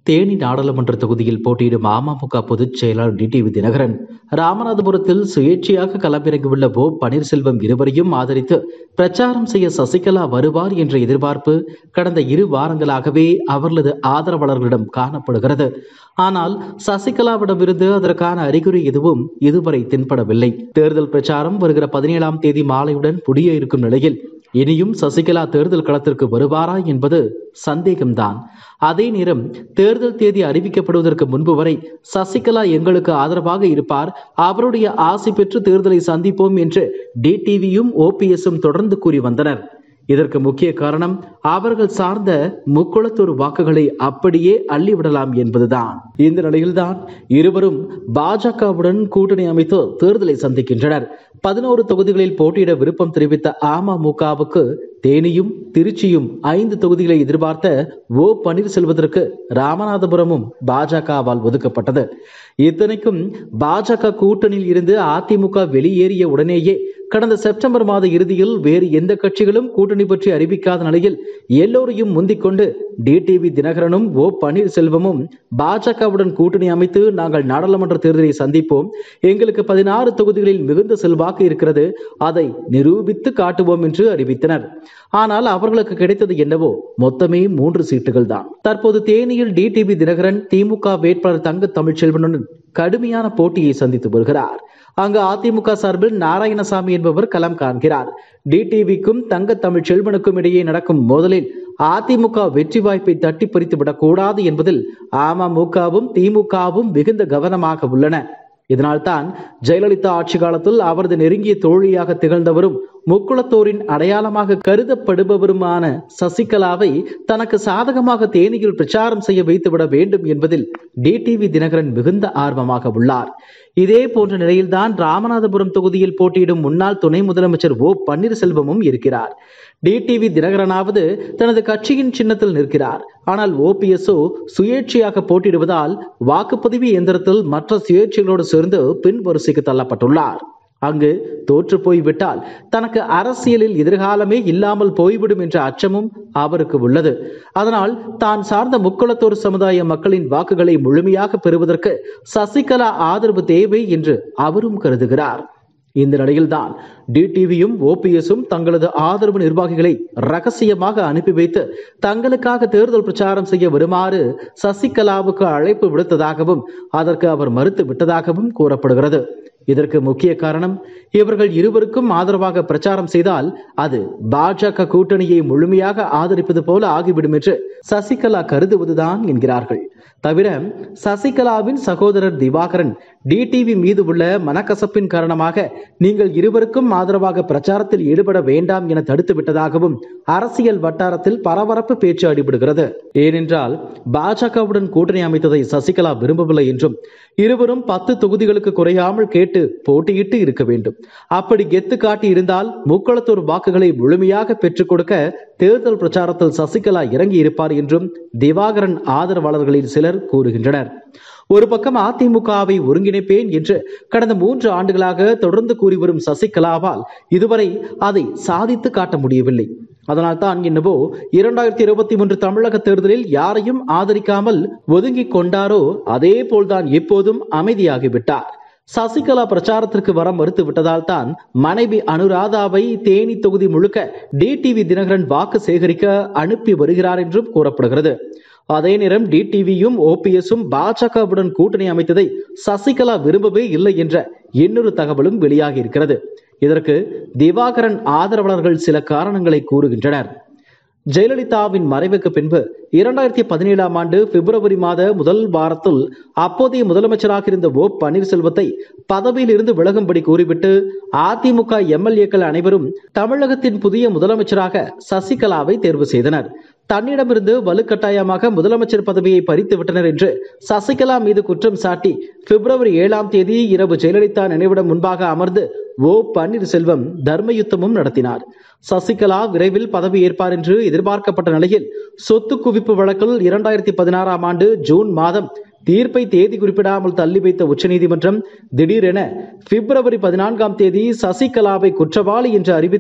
தேனி நாடாளுமன்ற தொகுதியில் போட்டியிடும் அமமுக பொதுச் செயலாளர் டிடிவி தினகரன் ராமநாதபுரத்தில் சுயேட்சையாக களமிறங்கியுள்ள ஓ பன்னீர்செல்வம் இருவரையும் ஆதரித்து பிரச்சாரம் செய்ய சசிகலா வருவார் என்ற எதிர்பார்ப்பு கடந்த இரு வாரங்களாகவே அவர்களது ஆதரவாளர்களிடம் காணப்படுகிறது ஆனால் சசிகலாவிடமிருந்து அதற்கான அறிகுறி எதுவும் இதுவரை தென்படவில்லை தேர்தல் பிரச்சாரம் வருகிற பதினேழாம் தேதி மாலையுடன் புடிய இருக்கும் நிலையில் இனியும் சசிகலா தேர்தல் களத்திற்கு வருவாரா என்பது சந்தேகம்தான் அதே நேரம் தேர்தல் தேதி அறிவிக்கப்படுவதற்கு முன்பு வரை சசிகலா எங்களுக்கு ஆதரவாக இருப்பார் அவருடைய ஆசை பெற்று தேர்தலை சந்திப்போம் என்று டிடிவியும் ஓபிஎஸும் தொடர்ந்து கூறி வந்தனர் இதற்கு முக்கிய காரணம் அவர்கள் சார்ந்த முக்குளத்தூர் வாக்குகளை அப்படியே அள்ளிவிடலாம் என்பதுதான் இந்த நிலையில்தான் இருவரும் பாஜகவுடன் கூட்டணி அமைத்து தேர்தலை சந்திக்கின்றனர் பதினோரு தொகுதிகளில் போட்டியிட விருப்பம் தெரிவித்த அமமுகவுக்கு தேனியும் திருச்சியும் ஐந்து தொகுதிகளை எதிர்பார்த்த ஓ பன்னீர்செல்வத்திற்கு ராமநாதபுரமும் பாஜகவால் ஒதுக்கப்பட்டது இத்தனைக்கும் பாஜக கூட்டணியில் இருந்து அதிமுக வெளியேறிய உடனேயே கடந்த செப்டம்பர் மாத இறுதியில் வேறு எந்த கட்சிகளும் கூட்டணி பற்றி அறிவிக்காத நிலையில் எல்லோரையும் முந்திக் கொண்டு டிடிவி தினகரனும் ஓ பன்னீர்செல்வமும் பாஜகவுடன் கூட்டணி அமைத்து நாங்கள் நாடாளுமன்ற தேர்தலை சந்திப்போம் எங்களுக்கு பதினாறு தொகுதிகளில் மிகுந்த செல்வாக்கு இருக்கிறது அதை நிரூபித்து காட்டுவோம் என்று அறிவித்தனர் ஆனால் அவர்களுக்கு கிடைத்தது என்னவோ மொத்தமே மூன்று சீட்டுகள் தான் தற்போது தேனியில் டிடிவி தினகரன் திமுக வேட்பாளர் தங்க தமிழ்ச்செல்வனுடன் கடுமையான போட்டியை சந்தித்து வருகிறார் அங்கு அதிமுக சார்பில் நாராயணசாமி என்பவர் களம் காண்கிறார் டிடிவிக்கும் தங்க தமிழ் செல்வனுக்கும் இடையே நடக்கும் மோதலில் அதிமுக வெற்றி வாய்ப்பை தட்டி பறித்து விடக்கூடாது என்பதில் அமமுகவும் திமுகவும் மிகுந்த கவனமாக உள்ளன இதனால்தான் ஜெயலலிதா ஆட்சி காலத்தில் அவரது நெருங்கிய தோழியாக திகழ்ந்தவரும் முக்குளத்தோரின் அடையாளமாக கருதப்படுபவருமான சசிகலாவை தனக்கு சாதகமாக தேனியில் பிரச்சாரம் செய்ய வைத்துவிட வேண்டும் என்பதில் டிடிவி தினகரன் மிகுந்த ஆர்வமாக உள்ளார் இதே போன்ற நிலையில்தான் ராமநாதபுரம் தொகுதியில் போட்டியிடும் முன்னாள் துணை முதலமைச்சர் ஓ பன்னீர்செல்வமும் இருக்கிறார் டிடிவி தினகரனாவது தனது கட்சியின் சின்னத்தில் நிற்கிறார் ஆனால் ஓபிஎஸ்ஓ சுயேட்சையாக போட்டியிடுவதால் வாக்குப்பதிவு இயந்திரத்தில் மற்ற சுயேட்சைகளோடு சேர்ந்து பின் வரிசைக்கு தள்ளப்பட்டுள்ளார் அங்கு தோற்று போய்விட்டால் தனக்கு அரசியலில் எதிர்காலமே இல்லாமல் போய்விடும் என்ற அச்சமும் அவருக்கு உள்ளது அதனால் தான் சார்ந்த முக்குளத்தோர் சமுதாய மக்களின் வாக்குகளை முழுமையாக பெறுவதற்கு சசிகலா ஆதரவு தேவை என்று அவரும் கருதுகிறார் இந்த நிலையில்தான் டிடிவியும் ஓபிஎஸும் தங்களது ஆதரவு நிர்வாகிகளை ரகசியமாக அனுப்பி வைத்து தங்களுக்காக தேர்தல் பிரச்சாரம் செய்ய வருமாறு சசிகலாவுக்கு அழைப்பு விடுத்ததாகவும் அதற்கு அவர் மறுத்து விட்டதாகவும் கூறப்படுகிறது இதற்கு முக்கிய காரணம் இவர்கள் இருவருக்கும் ஆதரவாக பிரச்சாரம் செய்தால் அது பாஜக கூட்டணியை முழுமையாக ஆதரிப்பது போல ஆகிவிடும் என்று சசிகலா கருதுவதுதான் என்கிறார்கள் தவிர சசிகலாவின் சகோதரர் திவாகரன் டிடிவி மீது உள்ள மனக்கசப்பின் காரணமாக நீங்கள் இருவருக்கும் ஆதரவாக பிரச்சாரத்தில் ஈடுபட வேண்டாம் என தடுத்து விட்டதாகவும் அரசியல் வட்டாரத்தில் பரபரப்பு பேச்சு அடிபடுகிறது ஏனென்றால் பாஜகவுடன் கூட்டணி அமைத்ததை சசிகலா விரும்பவில்லை என்றும் இருவரும் பத்து தொகுதிகளுக்கு குறையாமல் கேட்டு போட்டியிட்டு இருக்க வேண்டும் அப்படி கெத்து காட்டி இருந்தால் முக்களத்தூர் வாக்குகளை முழுமையாக பெற்றுக் கொடுக்க தேர்தல் பிரச்சாரத்தில் சசிகலா இறங்கி இருப்பார் என்றும் திவாகரன் ஆதரவாளர்களில் சிலர் கூறுகின்றனர் ஒரு பக்கம் அதிமுகவை ஒருங்கிணைப்பேன் என்று கடந்த மூன்று ஆண்டுகளாக தொடர்ந்து கூறி வரும் சசிகலாவால் இதுவரை அதை சாதித்து காட்ட முடியவில்லை அதனால் தான் என்னவோ இரண்டாயிரத்தி இருபத்தி மூன்று தமிழக தேர்தலில் யாரையும் ஆதரிக்காமல் ஒதுங்கிக் கொண்டாரோ அதே போல்தான் எப்போதும் அமைதியாகிவிட்டார் சசிகலா பிரச்சாரத்திற்கு வர மறுத்து விட்டதால் தான் மனைவி அனுராதாவை தேனி தொகுதி முழுக்க டிடிவி தினகரன் வாக்கு சேகரிக்க அனுப்பி வருகிறார் என்றும் கூறப்படுகிறது அதே நேரம் டிடிவியும் ஓபிஎஸும் பாஜகவுடன் கூட்டணி அமைத்ததை சசிகலா விரும்பவே இல்லை என்ற இன்னொரு தகவலும் வெளியாகி இருக்கிறது இதற்கு திவாகரன் ஆதரவாளர்கள் சில காரணங்களை கூறுகின்றனர் ஜெயலலிதாவின் மறைவுக்கு பின்பு இரண்டாயிரத்தி பதினேழாம் ஆண்டு பிப்ரவரி மாத முதல் வாரத்தில் அப்போதைய முதலமைச்சராக இருந்த ஓ பன்னீர்செல்வத்தை பதவியில் இருந்து விலகும்படி கூறிவிட்டு அதிமுக எம்எல்ஏக்கள் அனைவரும் தமிழகத்தின் புதிய முதலமைச்சராக சசிகலாவை தேர்வு செய்தனர் தன்னிடமிருந்து வலுக்கட்டாயமாக முதலமைச்சர் பதவியை பறித்து விட்டனர் என்று சசிகலா மீது குற்றம் சாட்டி பிப்ரவரி ஏழாம் தேதி இரவு ஜெயலலிதா நினைவிடம் முன்பாக அமர்ந்து ஓ பன்னீர்செல்வம் தர்ம யுத்தமும் நடத்தினார் சசிகலா விரைவில் பதவி ஏற்பார் என்று எதிர்பார்க்கப்பட்ட நிலையில் சொத்து குவிப்பு வழக்கில் இரண்டாயிரத்தி பதினாறாம் ஆண்டு ஜூன் மாதம் தீர்ப்பை தேதி குறிப்பிடாமல் தள்ளி வைத்த உச்சநீதிமன்றம் திடீரென பிப்ரவரி பதினான்காம் தேதி சசிகலாவை குற்றவாளி என்று அறிவித்து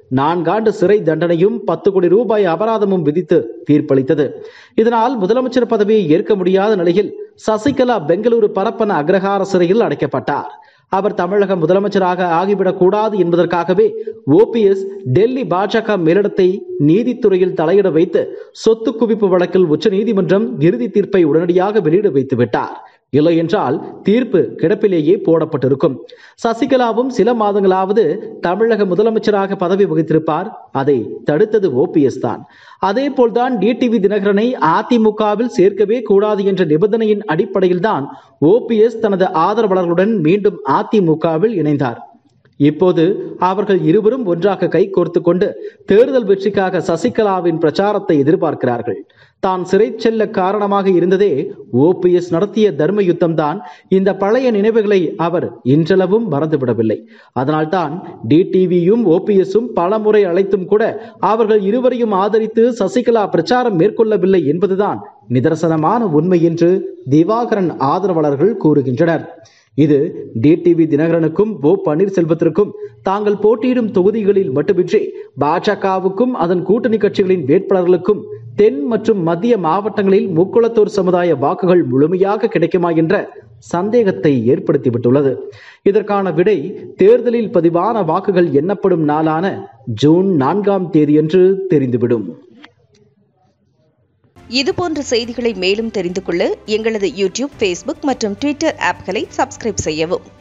நான்காண்டு சிறை தண்டனையும் பத்து கோடி ரூபாய் அபராதமும் விதித்து தீர்ப்பளித்தது இதனால் முதலமைச்சர் பதவியை ஏற்க முடியாத நிலையில் சசிகலா பெங்களூரு பரப்பன அக்ரஹார சிறையில் அடைக்கப்பட்டார் அவர் தமிழக முதலமைச்சராக ஆகிவிடக் கூடாது என்பதற்காகவே ஓபிஎஸ் டெல்லி பாஜக மேலிடத்தை நீதித்துறையில் தலையிட வைத்து சொத்து குவிப்பு வழக்கில் உச்சநீதிமன்றம் இறுதி தீர்ப்பை உடனடியாக வெளியிட வைத்து விட்டார் இல்லை என்றால் தீர்ப்பு கிடப்பிலேயே போடப்பட்டிருக்கும் சசிகலாவும் சில மாதங்களாவது தமிழக முதலமைச்சராக பதவி வகித்திருப்பார் அதை தடுத்தது ஓபிஎஸ் தான் அதே போல்தான் டிடிவி தினகரனை அதிமுகவில் சேர்க்கவே கூடாது என்ற நிபந்தனையின் அடிப்படையில் தான் ஓபிஎஸ் தனது ஆதரவாளர்களுடன் மீண்டும் அதிமுகவில் இணைந்தார் இப்போது அவர்கள் இருவரும் ஒன்றாக கை கோர்த்து கொண்டு தேர்தல் வெற்றிக்காக சசிகலாவின் பிரச்சாரத்தை எதிர்பார்க்கிறார்கள் தான் சிறை செல்ல காரணமாக இருந்ததே ஓபிஎஸ் நடத்திய தர்ம யுத்தம் தான் இந்த பழைய நினைவுகளை அவர் இன்றளவும் மறந்துவிடவில்லை அதனால்தான் டிடிவியும் ஓபிஎஸும் பல முறை அழைத்தும் கூட அவர்கள் இருவரையும் ஆதரித்து சசிகலா பிரச்சாரம் மேற்கொள்ளவில்லை என்பதுதான் நிதர்சனமான உண்மை என்று திவாகரன் ஆதரவாளர்கள் கூறுகின்றனர் இது டிடிவி தினகரனுக்கும் ஓ பன்னீர்செல்வத்திற்கும் தாங்கள் போட்டியிடும் தொகுதிகளில் மட்டுமின்றி பாஜகவுக்கும் அதன் கூட்டணி கட்சிகளின் வேட்பாளர்களுக்கும் தென் மற்றும் மத்திய மாவட்டங்களில் முக்குளத்தோர் சமுதாய வாக்குகள் முழுமையாக கிடைக்குமா என்ற சந்தேகத்தை ஏற்படுத்திவிட்டுள்ளது இதற்கான விடை தேர்தலில் பதிவான வாக்குகள் எண்ணப்படும் நாளான ஜூன் நான்காம் தேதியன்று தெரிந்துவிடும் இதுபோன்ற செய்திகளை மேலும் தெரிந்து கொள்ள எங்களது யூடியூப் ஃபேஸ்புக் மற்றும் ட்விட்டர் ஆப்களை சப்ஸ்கிரைப் செய்யவும்